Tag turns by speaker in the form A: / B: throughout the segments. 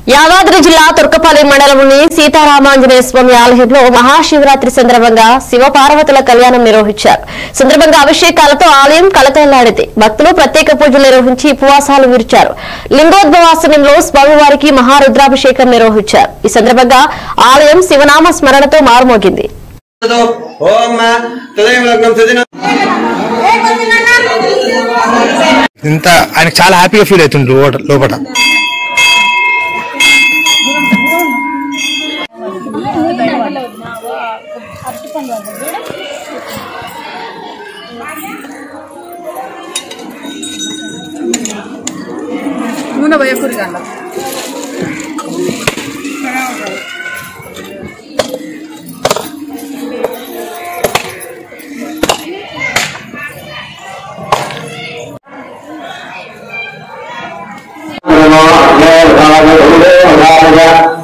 A: యాదాద్రి జిల్లా తుర్కపల్లి మండలంలోని సీతారామాంజనేయ స్వామి ఆలయంలో మహాశివరాత్రి సందర్భంగా శివపార్వతుల కళ్యాణం నిర్వహించారు సందర్భంగా అభిషేకాలతో ఆలయం కలకలలాడింది భక్తులు ప్రత్యేక పూజలు నిర్వహించి ఉపవాసాలు విరిచారు లింగోద్భవాసనంలో స్వామివారికి మహారుద్రాభిషేకం నిర్వహించారు ఈ సందర్భంగా ఆలయం శివనామ స్మరణతో మారుమోగింది
B: ఓం తదైవ లగ్నం సదిన
C: ఇంత ఆయన చాలా హ్యాపీగా ఫీల్ అవుతుంది లోపట లోపల
D: నూనె పోయకూడదు అలా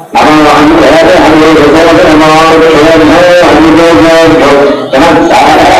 E: నమో